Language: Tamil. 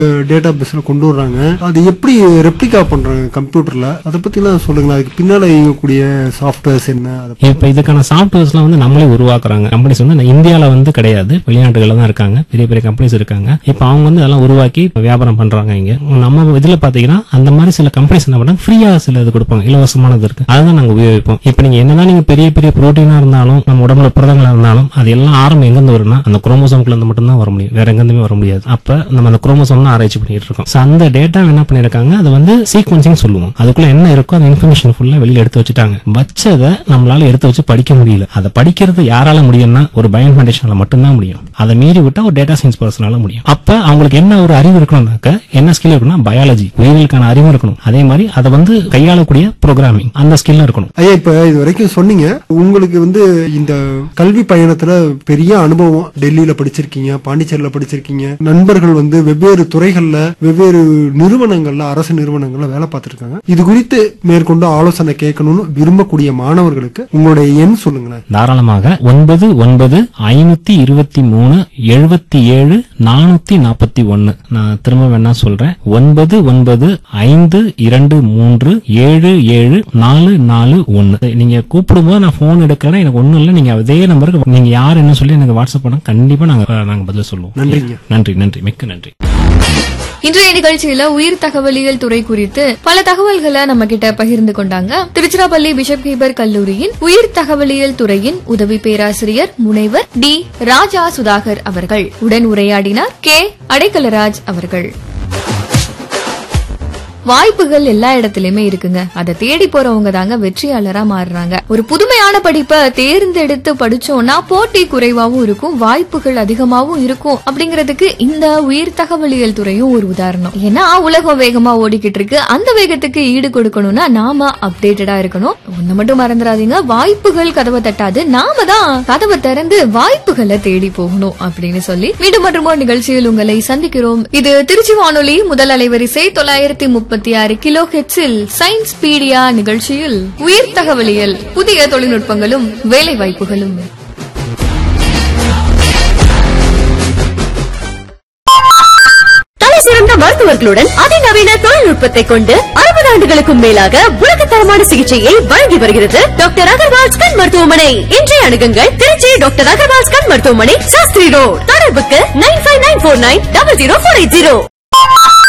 டேட்டா பேஸ்ல கொண்டு வர்றாங்க அது எப்படி ரெப்ளிகா பண்றாங்க கம்ப்யூட்டர்ல அதை பத்திலாம் சொல்லுங்களேன் அதுக்கு பின்னால இயங்கக்கூடிய சாஃப்ட்வேர்ஸ் என்ன அதை இப்ப இதுக்கான சாஃப்ட்வேர்ஸ்லாம் வந்து நம்மளே உருவாக்குறாங்க கம்பெனிஸ் வந்து இந்தியால வந்து கிடையாது வெளிநாட்டுகள்ல தான் இருக்காங்க பெரிய பெரிய கம்பெனிஸ் இருக்காங்க இப்ப அவங்க வந்து அதெல்லாம் உருவாக்கி இப்ப வியாபாரம் பண்றாங்க இங்க நம்ம இதுல பாத்தீங்கன்னா அந்த மாதிரி சில கம்பெனிஸ் என்ன பண்றாங்க ஃப்ரீயா சில இது கொடுப்பாங்க இலவசமானது இருக்கு அதுதான் நாங்க உபயோகிப்போம் இப்ப நீங்க என்னதான் நீங்க பெரிய பெரிய புரோட்டீனா இருந்தாலும் நம்ம உடம்புல புரதங்களா இருந்தாலும் அது எல்லாம் ஆரம்பம் எங்க இருந்து வரும்னா அந்த குரோமோசோம்குள்ள இருந்து மட்டும் தான் வர முடியும் வேற எங்க இருந்துமே வர முடியாது அப்ப நம்ம அந்த குரோமோசோம் தான் ஆராய்ச்சி பண்ணிட்டு இருக்கோம் So, அந்த டேட்டா என்ன பண்ணிருக்காங்க அது வந்து சீக்வன்சிங் சொல்லுவோம் அதுக்குள்ள என்ன இருக்கோ அந்த இன்ஃபர்மேஷன் ஃபுல்லா வெளியில எடுத்து வச்சுட்டாங்க வச்சதை நம்மளால எடுத்து வச்சு படிக்க முடியல அதை படிக்கிறது யாரால முடியும்னா ஒரு பயன் ஃபவுண்டேஷனால மட்டும்தான் முடியும் அதை மீறி விட்டா ஒரு டேட்டா சயின்ஸ் பர்சனால முடியும் அப்ப அவங்களுக்கு என்ன ஒரு அறிவு இருக்கணும்னாக்க என்ன ஸ்கில் இருக்கணும்னா பயாலஜி உயிரியலுக்கான அறிவு இருக்கணும் அதே மாதிரி அதை வந்து கையாளக்கூடிய ப்ரோக்ராமிங் அந்த ஸ்கில் இருக்கணும் ஐயா இப்ப இது வரைக்கும் சொன்னீங்க உங்களுக்கு வந்து இந்த கல்வி பயணத்துல பெரிய அனுபவம் டெல்லியில படிச்சிருக்கீங்க பாண்டிச்சேரியில படிச்சிருக்கீங்க நண்பர்கள் வந்து வெவ்வேறு துறைகள்ல வெவ்வேறு நிறுவனங்கள்ல அரசு நிறுவனங்கள்ல வேலை பார்த்திருக்காங்க இது குறித்து மேற்கொண்டு ஆலோசனை கேட்கணும்னு விரும்பக்கூடிய மாணவர்களுக்கு உங்களுடைய எண் சொல்லுங்களேன் தாராளமாக ஒன்பது ஒன்பது ஐநூத்தி இருபத்தி மூணு எழுபத்தி ஏழு நானூத்தி நாற்பத்தி ஒன்னு நான் திரும்ப வேணா சொல்றேன் ஒன்பது ஒன்பது ஐந்து இரண்டு மூன்று ஏழு ஏழு நாலு நாலு ஒன்னு நீங்க கூப்பிடும்போது நான் போன் எடுக்கிறேன்னா எனக்கு ஒண்ணும் இல்லை நீங்க அதே நம்பருக்கு நீங்க யார் என்ன சொல்லி எனக்கு வாட்ஸ்அப் பண்ண கண்டிப்பா நாங்க நாங்க பதில் சொல்லுவோம் நன்றிங்க. நன்றி நன்றி மிக்க நன்றி இன்றைய நிகழ்ச்சியில உயிர் தகவலியல் துறை குறித்து பல தகவல்களை நம்ம கிட்ட பகிர்ந்து கொண்டாங்க திருச்சிராப்பள்ளி பிஷப் ஹீபர் கல்லூரியின் உயிர் தகவலியல் துறையின் உதவி பேராசிரியர் முனைவர் டி ராஜா சுதாகர் அவர்கள் உடன் உரையாடினார் கே அடைக்கலராஜ் அவர்கள் வாய்ப்புகள் எல்லா இடத்துலயுமே இருக்குங்க அதை தேடி போறவங்க தாங்க வெற்றியாளரா மாறுறாங்க ஒரு புதுமையான படிப்பை தேர்ந்தெடுத்து படிச்சோம்னா போட்டி குறைவாவும் இருக்கும் வாய்ப்புகள் அதிகமாவும் இருக்கும் அப்படிங்கிறதுக்கு இந்த உயிர் தகவலியல் துறையும் ஒரு உதாரணம் ஏன்னா உலகம் வேகமா ஓடிக்கிட்டு இருக்கு அந்த வேகத்துக்கு ஈடு கொடுக்கணும்னா நாம அப்டேட்டடா இருக்கணும் ஒண்ணு மட்டும் மறந்துடாதீங்க வாய்ப்புகள் கதவை தட்டாது நாம தான் கதவை திறந்து வாய்ப்புகளை தேடி போகணும் அப்படின்னு சொல்லி மீண்டும் மற்றும் ஒரு நிகழ்ச்சியில் உங்களை சந்திக்கிறோம் இது திருச்சி வானொலி முதல் அலைவரிசை தொள்ளாயிரத்தி முப்பத்தி ஆறு கிலோ ஹெட்ஸில் சயின்ஸ் பீடியா நிகழ்ச்சியில் உயிர் தகவலியல் புதிய தொழில்நுட்பங்களும் வேலை வாய்ப்புகளும் தலை சிறந்த மருத்துவர்களுடன் அதிநவீன தொழில்நுட்பத்தை கொண்டு அறுபது ஆண்டுகளுக்கும் மேலாக உலகத்தரமான சிகிச்சையை வழங்கி வருகிறது டாக்டர் அகர்வால்ஸ் கண் மருத்துவமனை இன்றைய அணுகுங்கள் திருச்சி டாக்டர் அகர்வால்ஸ் கண் மருத்துவமனை சாஸ்திரி ரோட் தொடர்புக்கு nine five nine four nine double zero four eight zero